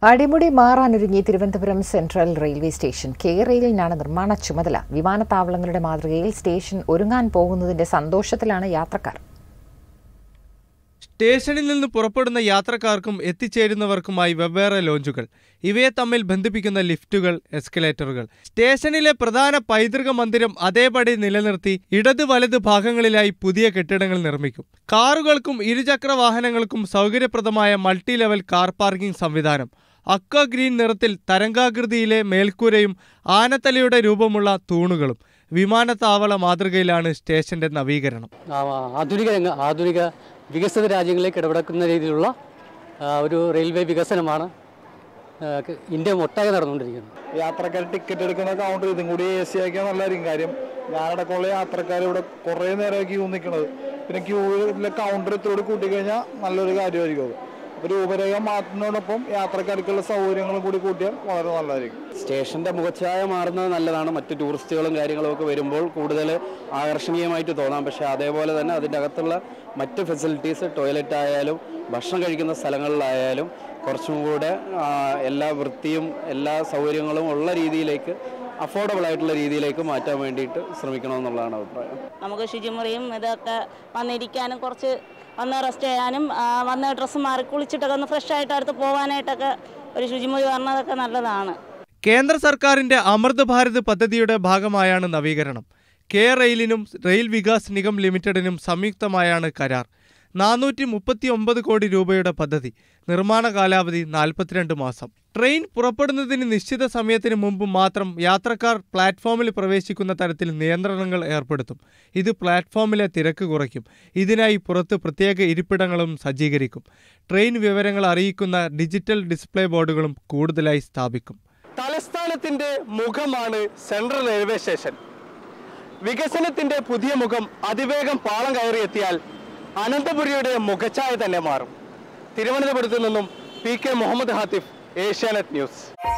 അടിമുടി മാറാനൊരുങ്ങി Thiruvananthapuram central railway station K റെയിലിനാണ് നിർമ്മാണ ചുമതല വിമാനത്താവളങ്ങളുടെ മാതൃകയിൽ സ്റ്റേഷൻ ഒരുങ്ങാൻ പോകുന്നതിന്റെ സന്തോഷത്തിലാണ് യാത്രക്കാർ സ്റ്റേഷനിൽ നിന്ന് പുറപ്പെടുന്ന യാത്രക്കാർക്കും എത്തിച്ചേരുന്നവർക്കുമായി വെവ്വേറെ ലോഞ്ചുകൾ ഇവയെ തമ്മിൽ ബന്ധിപ്പിക്കുന്ന ലിഫ്റ്റുകൾ എസ്കലേറ്ററുകൾ സ്റ്റേഷനിലെ പ്രധാന പൈതൃക മന്ദിരം അതേപടി നിലനിർത്തി ഇടത് വലത് ഭാഗങ്ങളിലായി പുതിയ കെട്ടിടങ്ങൾ നിർമ്മിക്കും കാറുകൾക്കും ഇരുചക്ര വാഹനങ്ങൾക്കും സൗകര്യപ്രദമായ മൾട്ടി ലെവൽ കാർ പാർക്കിംഗ് സംവിധാനം അക്വ ഗ്രീൻ നിറത്തിൽ തരംഗാകൃതിയിലെ മേൽക്കൂരയും ആനത്തലയുടെ രൂപമുള്ള തൂണുകളും വിമാനത്താവള മാതൃകയിലാണ് സ്റ്റേഷന്റെ നവീകരണം ആ, ആധുനിക രംഗ ആധുനിക വികസിത രാജ്യങ്ങളിലേക്ക് ഇടപെടക്കുന്ന രീതിയിലുള്ള ആ, ഒരു റെയിൽവേ വികസനമാണ് ആ, ക- ഇന്ത്യ ഒട്ടാകെ നടന്നുകൊണ്ടിരിക്കുന്നത് യാത്രക്കാർ ടിക്കറ്റ് എടുക്കുന്ന കൗണ്ടർ ഇതും കൂടി എ സി ആക്കിയാൽ നല്ലതായിരിക്കും കാര്യം ഞാനടക്കമുള്ള യാത്രക്കാർ ഇവിടെ കുറേ നേരം ക്യൂ നിൽക്കുന്നത് പിന്നെ ക്യൂവിലെ കൗണ്ടർ ഇത്രയോട് കൂട്ടിക്കഴിഞ്ഞാൽ നല്ലൊരു കാര്യമായിരിക്കും അത് അപ്പോൾ രൂപരേഖ മാറ്റുന്നതോടൊപ്പം യാത്രക്കാർക്കുള്ള സൗകര്യങ്ങളും കൂടി കൂട്ടിയാൽ വളരെ നല്ലതായിരിക്കും സ്റ്റേഷന്റെ മുഖച്ഛായ മാറുന്നത് നല്ലതാണ് മറ്റ് ടൂറിസ്റ്റുകളും കാര്യങ്ങളും ഒക്കെ വരുമ്പോൾ കൂടുതൽ ആകർഷണീയമായിട്ട് തോന്നാം പക്ഷേ അതേപോലെ തന്നെ അതിൻ്റെ അകത്തുള്ള മറ്റ് ഫെസിലിറ്റീസ് ടോയ്ലറ്റ് ആയാലും ഭക്ഷണം കഴിക്കുന്ന സ്ഥലങ്ങളിലായാലും കുറച്ചും കൂടെ ആ, എല്ലാ വൃത്തിയും എല്ലാ സൗകര്യങ്ങളും ഉള്ള രീതിയിലേക്ക് അഫോർഡബിൾ ആയിട്ടുള്ള രീതിയിലേക്ക് മാറ്റാൻ വേണ്ടിയിട്ട് ശ്രമിക്കണമെന്നുള്ളതാണ് അഭിപ്രായം നമുക്ക് ശുചിമുറിയും ഇതൊക്കെ വന്നിരിക്കാനും കുറച്ച് വന്ന് റെസ്റ്റ് ചെയ്യാനും ആ, വന്ന് ഡ്രസ്സ് മാറി കുളിച്ചിട്ടൊക്കെ ഒന്ന് ഫ്രഷ് ആയിട്ട് അടുത്ത് പോകാനായിട്ടൊക്കെ ഒരു ശുചിമുറി വരണതൊക്കെ നല്ലതാണ് കേന്ദ്ര സർക്കാരിന്റെ അമൃത് ഭാരത് പദ്ധതിയുടെ ഭാഗമായാണ് നവീകരണം കെ റെയിലിനും റെയിൽ വികാസ് നിഗം ലിമിറ്റഡിനും സംയുക്തമായാണ് കരാർ നാനൂറ്റി മുപ്പത്തി ഒമ്പത് കോടി രൂപയുടെ പദ്ധതി നിർമ്മാണ കാലാവധി നാൽപ്പത്തിരണ്ട് മാസം ട്രെയിൻ പുറപ്പെടുന്നതിന് നിശ്ചിത സമയത്തിന് മുമ്പ് മാത്രം യാത്രക്കാർ പ്ലാറ്റ്ഫോമിൽ പ്രവേശിക്കുന്ന തരത്തിൽ നിയന്ത്രണങ്ങൾ ഏർപ്പെടുത്തും ഇത് പ്ലാറ്റ്ഫോമിലെ തിരക്ക് കുറയ്ക്കും ഇതിനായി പുറത്ത് പ്രത്യേക ഇരിപ്പിടങ്ങളും സജ്ജീകരിക്കും ട്രെയിൻ വിവരങ്ങൾ അറിയിക്കുന്ന ഡിജിറ്റൽ ഡിസ്പ്ലേ ബോർഡുകളും കൂടുതലായി സ്ഥാപിക്കും തലസ്ഥാനത്തിന്റെ മുഖമാണ് സെൻട്രൽ റെയിൽവേ സ്റ്റേഷൻ വികസനത്തിന്റെ പുതിയ മുഖം അതിവേഗം പാളം കയറിയെത്തിയാൽ അനന്തപുരിയുടെ മുഖച്ഛായ തന്നെ മാറും തിരുവനന്തപുരത്ത് നിന്നും P K Muhammad Hathif Asianet news